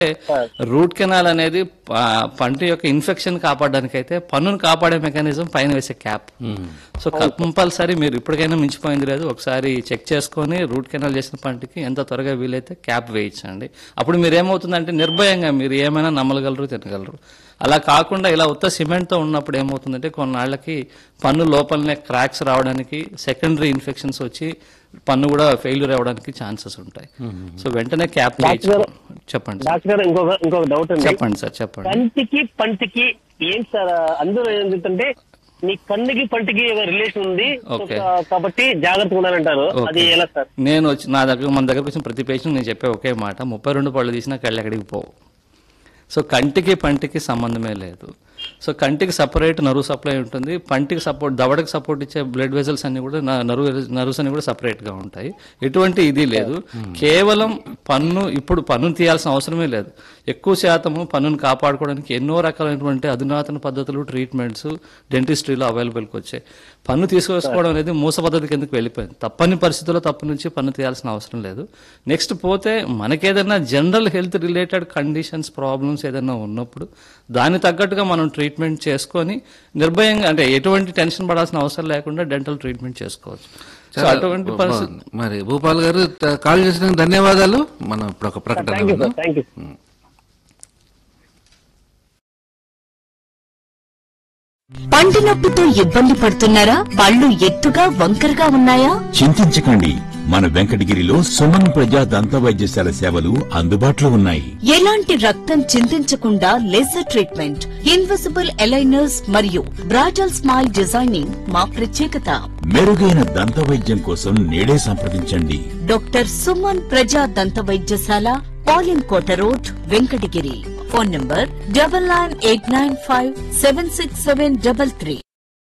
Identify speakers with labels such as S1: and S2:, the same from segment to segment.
S1: Root canal అనేది ప- పంట యొక్క ఇన్ఫెక్షన్ కాపాడడానికి అయితే పన్నును కాపాడే మెకానిజం పైన వేసే క్యాప్ సో కంపల్సరీ మీరు ఇప్పటికైనా మించిపోయింది లేదు ఒకసారి చెక్ చేసుకొని రూట్ కెనాల్ చేసిన పంటకి ఎంత త్వరగా వీలైతే క్యాప్ వేయించండి అప్పుడు మీరు ఏమవుతుందంటే నిర్భయంగా మీరు ఏమైనా నమ్మలగలరు తినగలరు అలా కాకుండా ఇలా ఉత్త సిమెంట్ తో ఉన్నప్పుడు ఏమవుతుందంటే కొన్నాళ్ళకి పన్ను లోపలనే క్రాక్స్ రావడానికి సెకండరీ ఇన్ఫెక్షన్స్ వచ్చి పన్ను కూడా ఫెయిల్యూర్ అవ్వడానికి ఛాన్సెస్ ఉంటాయి సో వెంటనే క్యాప్ వేయించుకోండి చెప్పండి సార్.
S2: డాక్టర్ గారు ఇంకొక ఇంకొక డౌట్ అండి
S1: చెప్పండి సార్ చెప్పండి
S2: కంటికి పంటికి ఏం సార్ అందులో ఏంటంటే మీ కన్నుకి పంటికి రిలేషన్ ఉంది సో
S1: Okay.
S2: కా- కాబట్టి జాగ్రత్తగా ఉండాలంటారు అది ఎలా సార్
S1: నేను వచ్చి నా దగ్గర మన దగ్గరకు వచ్చిన ప్రతి పేషెంట్ నేను చెప్పే ఒకే మాట ముప్పై రెండు పళ్ళు తీసినా కళ్ళు ఎక్కడికి పోవు సో కంటికి పంటికి సంబంధమే లేదు సో కంటికి సపరేట్ నరువు సప్లై ఉంటుంది పంటికి సపోర్ట్ దవడకి సపోర్ట్ ఇచ్చే బ్లడ్ వెజల్స్ అన్ని కూడా నా- నరువు నర్వ్స్ అన్ని కూడా సపరేట్ గా ఉంటాయి ఎటువంటి ఇది లేదు కేవలం పన్ను ఇప్పుడు పన్ను తీయాల్సిన అవసరమే లేదు ఎక్కువ శాతము పన్నును కాపాడుకోవడానికి ఎన్నో రకాలైనటువంటి అధునాతన పద్ధతులు ట్రీట్మెంట్స్ డెంటిస్ట్రీలో అవైలబుల్కి వచ్చాయి పన్ను తీసుకొచ్చుకోవడం అనేది మూస పద్ధతి కిందకి వెళ్ళిపోయింది తప్పని పరిస్థితుల్లో తప్పు నుంచి పన్ను తీయాల్సిన అవసరం లేదు నెక్స్ట్ పోతే మనకేదైనా general health related conditions problems ఏదైనా ఉన్నప్పుడు దాని తగ్గట్టుగా మనం ట్రీట్మెంట్ చేసుకొని నిర్భయంగా అంటే ఎటువంటి టెన్షన్ పడాల్సిన అవసరం లేకుండా డెంటల్ ట్రీట్మెంట్ చేసుకోవచ్చు సో అటువంటి పరిస్థితి
S3: బాగుంది. మరి భూపాల్ గారు త- కాల్ చేసినందుకు ధన్యవాదాలు మనం ఇప్పుడు ఒక ప్రకటన
S2: థ్యాంక్ యూ
S3: విందాం.
S2: సార్ థ్యాంక్ యూ
S4: పంటి నొప్పితో ఇబ్బంది పడుతున్నారా పళ్ళు ఎత్తుగా వంకరగా ఉన్నాయా
S5: చింతించకండి మన వెంకటగిరిలో సుమన్ ప్రజా దంత వైద్యశాల సేవలు అందుబాటులో ఉన్నాయి
S4: ఎలాంటి రక్తం చింతించకుండా లేజర్ ట్రీట్మెంట్ ఇన్విజిబుల్ ఎలైనర్స్ మరియు బ్రాజల్ స్మైల్ డిజైనింగ్ మా ప్రత్యేకత
S5: మెరుగైన దంత వైద్యం కోసం నేడే సంప్రదించండి
S4: డాక్టర్ సుమన్ ప్రజా దంత వైద్యశాల Palin Kota road Venkatagiri phone number double nine eight nine five seven six seven double three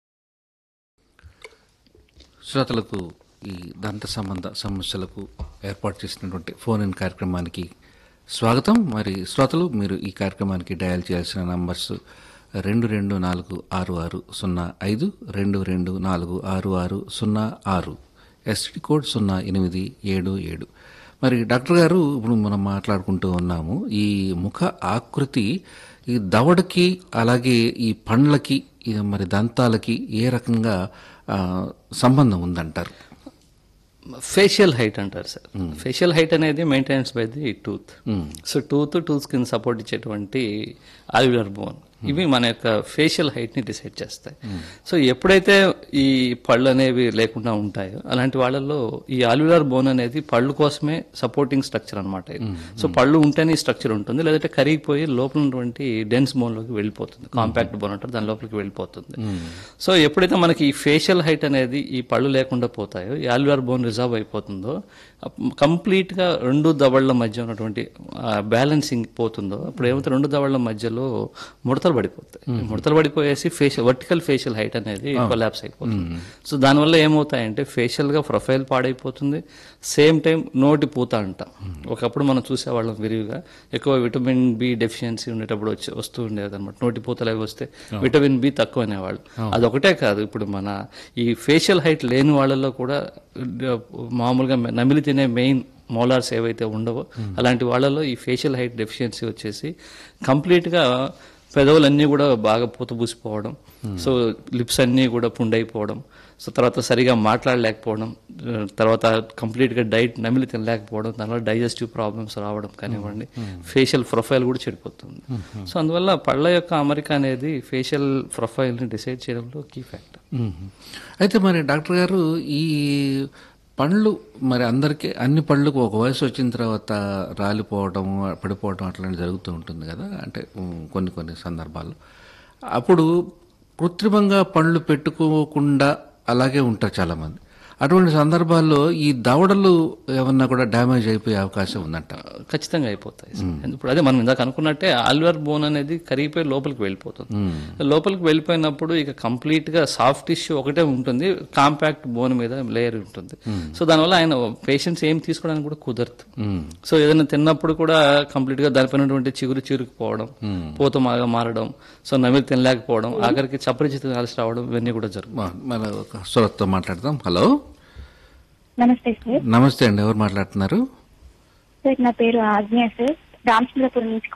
S3: శ్రోతలకు ఈ దంత సంబంధ సమస్యలకు ఏర్పాటు చేసినటువంటి ఫోన్ ఇన్ కార్యక్రమానికి స్వాగతం మరి శ్రోతలు మీరు ఈ కార్యక్రమానికి డయల్ చేయాల్సిన నంబర్స్ రెండు రెండు నాలుగు ఆరు ఆరు సున్నా ఐదు రెండు రెండు నాలుగు ఆరు ఆరు సున్నా ఆరు ఎస్టీ కోడ్ సున్నా ఎనిమిది ఏడు ఏడు మరి డాక్టర్ గారు ఇప్పుడు మనం మాట్లాడుకుంటూ ఉన్నాము ఈ ముఖ ఆకృతి ఈ దవడకి అలాగే ఈ పండ్లకి ఈ మరి దంతాలకి ఏ రకంగా ఆ, సంబంధం ఉందంటారు
S1: ఫేషియల్ హైట్ అంటారు సార్ ఫేషియల్ హైట్ అనేది maintenance by the tooth so tooth tooth కింద సపోర్ట్ ఇచ్చేటువంటి ఆల్వియర్ బోన్ ఇవి మన యొక్క ఫేషియల్ హైట్ ని డిసైడ్ చేస్తాయి సో ఎప్పుడైతే ఈ పళ్ళు అనేవి లేకుండా ఉంటాయో అలాంటి వాళ్ళల్లో ఈ ఆల్వియర్ బోన్ అనేది పళ్ళు కోసమే సపోర్టింగ్ స్ట్రక్చర్ అనమాట సో పళ్ళు ఉంటేనే ఈ స్ట్రక్చర్ ఉంటుంది లేదంటే కరిగిపోయి లోపల ఉన్నటువంటి డెన్స్ బోన్ లోకి వెళ్ళిపోతుంది కాంపాక్ట్ బోన్ అంటారు దాని లోపలికి వెళ్ళిపోతుంది సో ఎప్పుడైతే మనకి ఈ ఫేషియల్ హైట్ అనేది ఈ పళ్ళు లేకుండా పోతాయో ఈ ఆల్వియర్ బోన్ రిజర్వ్ అయిపోతుందో కంప్లీట్ గా రెండు దవళ్ల మధ్య ఉన్నటువంటి బ్యాలెన్సింగ్ పోతుందో అప్పుడు ఏమైతే రెండు దవళ్ల మధ్యలో ముడతలు పడిపోతాయి ముడతలు పడిపోయేసి ఫేషియల్ వర్టికల్ ఫేషియల్ హైట్ అనేది కొలాప్స్ అయిపోతుంది సో దానివల్ల ఏమవుతాయంటే ఫేషియల్ గా ప్రొఫైల్ పాడైపోతుంది సేమ్ టైం నోటి పూత అంటాం ఒకప్పుడు మనం చూసేవాళ్ళం విరివిగా ఎక్కువ విటమిన్ బి డెఫిషియన్సీ ఉండేటప్పుడు వచ్చి వస్తూ ఉండేది అనమాట నోటి పూతలు అవి వస్తే విటమిన్ బి తక్కువ అనేవాళ్ళు అదొకటే కాదు ఇప్పుడు మన ఈ ఫేషియల్ హైట్ లేని వాళ్ళలో కూడా డ- మామూలుగా మె- నమిలి తినే మెయిన్ మోలార్స్ ఏవైతే ఉండవో అలాంటి వాళ్ళలో ఈ ఫేషియల్ హైట్ డెఫిషియన్సీ వచ్చేసి కంప్లీట్గా పెదవులన్నీ కూడా బాగా పూతబూసిపోవడం సో లిప్స్ అన్నీ కూడా పుండైపోవడం సో తర్వాత సరిగా మాట్లాడలేకపోవడం ఆ, తర్వాత కంప్లీట్గా డైట్ నమిలి తినలేకపోవడం దానివల్ల డైజెస్టివ్ ప్రాబ్లమ్స్ రావడం కానివ్వండి ఫేషియల్ ప్రొఫైల్ కూడా చెడిపోతుంది సో అందువల్ల పళ్ళ యొక్క అమరిక అనేది ఫేషియల్ ప్రొఫైల్ని డిసైడ్ చేయడంలో కీ ఫ్యాక్టర్
S3: మ్మ్. అయితే మరి డాక్టర్ గారు ఈ పండ్లు మరి అందరికీ అన్ని పళ్ళకు ఒక వయసు వచ్చిన తర్వాత రాలిపోవడం పడిపోవడం అట్లాంటివి జరుగుతూ ఉంటుంది కదా అంటే మ్, కొన్ని కొన్ని సందర్భాల్లో అప్పుడు కృత్రిమంగా పండ్లు పెట్టుకోకుండా అలాగే ఉంటారు చాలామంది అటువంటి సందర్భాల్లో ఈ దవడలు ఏమన్నా కూడా డ్యామేజ్ అయిపోయే అవకాశం ఉందంట
S1: ఖచ్చితంగా అయిపోతాయి సార్. ఇప్పుడు అదే మనం ఇందాక అనుకున్నట్టే ఆల్వర్ బోన్ అనేది కరిగిపోయి లోపలికి వెళ్ళిపోతుంది లోపలికి వెళ్ళిపోయినప్పుడు ఇక కంప్లీట్ గా సాఫ్ట్ టిష్యూ ఒకటే ఉంటుంది కాంపాక్ట్ బోన్ మీద లేయర్ ఉంటుంది సో దానివల్ల ఆయన పేషెంట్స్ ఏం తీసుకోవడానికి కూడా కుదరదు సో ఏదైనా తిన్నప్పుడు కూడా కంప్లీట్ గా దానిపైన ఉన్నటువంటి చిగురు చిరుకుపోవడం పూత మాగా మారడం సో నమిలి తినలేకపోవడం ఆఖరికి చప్పరిచి తినాల్సి రావడం ఇవన్నీ కూడా జరుగుతాయి
S3: మా- మన ఒక సురత్తో మాట్లాడదాం హలో
S6: నమస్తే సార్
S3: నమస్తే అండి ఎవరు మాట్లాడుతున్నారు
S6: సార్ నా పేరు ఆజ్ఞ సార్ రామచంద్రపురం నుంచి